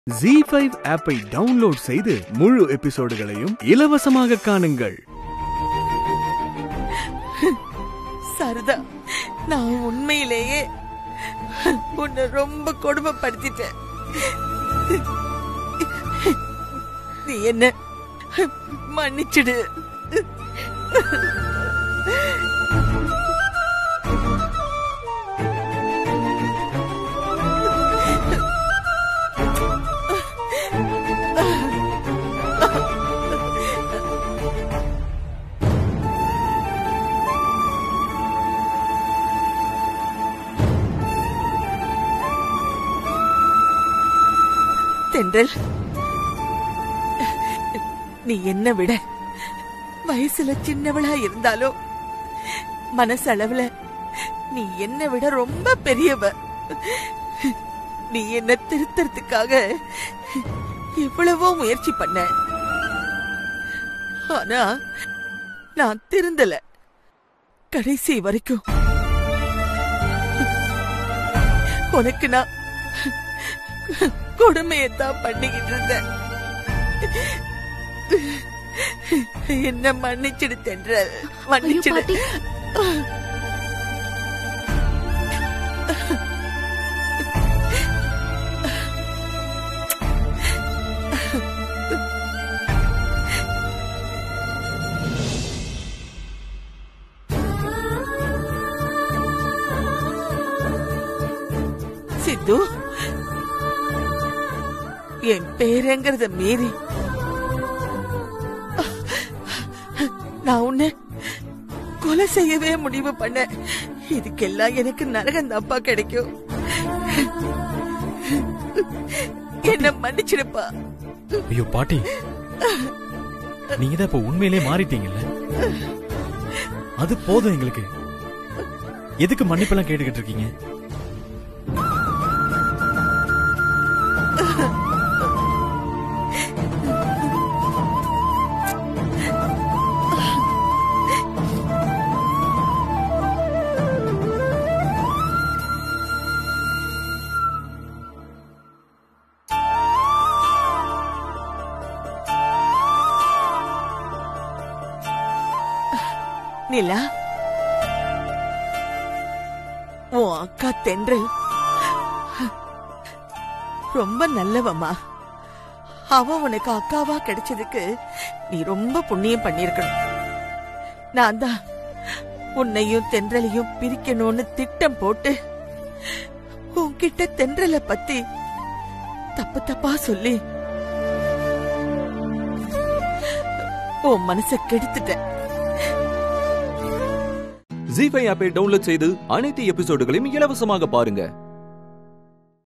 G five ஆப்பை download செய்து முழு எபிசோடுகளையும் இலவசமாக காணுங்கள் சரதா நான் உண்மையிலேயே உன்னை ரொம்ப கொடுமைப்படுத்திட்டேன் நீ என்ன மன்னிச்சிடு தென்றல் நீ என்ன விட வயசுல சின்னவளா இருந்தாலும் மனசளவுல நீ என்ன விட ரொம்ப பெரியவ நீ என்ன திருத்தறதுக்காக எவ்வளவோ முயற்சி பண்ண ஆனா நான் திருந்தல கடைசி வரைக்கும் உனக்கு நான் கொடுமையத்தான் பண்ணிக்கிட்டு இருந்தேன் என்ன மன்னிச்சிடு தென்றல் மன்னிச்சிடு பாட்டி. சித்து என் பேரங்கிறத மீறி நான் உன்னை கொலை செய்யவே முடிவு பண்ண இதுக்கெல்லாம் எனக்கு நரகம் தப்பா கிடைக்கும் என்ன மன்னிச்சிடுப்பா ஐயோ பாட்டி நீங்க தான் இப்ப உண்மையிலே மாறிட்டீங்கல்ல அது போதும் எங்களுக்கு எதுக்கு மன்னிப்பெல்லாம் கேட்டுக்கிட்டு இருக்கீங்க நிலா உன் அக்கா தென்றல் ரொம்ப நல்லவம்மா அவ உனக்கு அக்காவா கிடைச்சதுக்கு நீ ரொம்ப புண்ணியம் பண்ணிருக்கணும் நான் தான் உன்னையும் தென்றலையும் பிரிக்கணும்னு திட்டம் போட்டு உன்கிட்ட தென்றலை பத்தி தப்பு தப்பா சொல்லி உன் மனச கெடுத்துட்டேன் ஜி ஃபைவ் ஆப்பை டவுன்லோட் செய்து அனைத்து எபிசோடுகளையும் இலவசமாக பாருங்க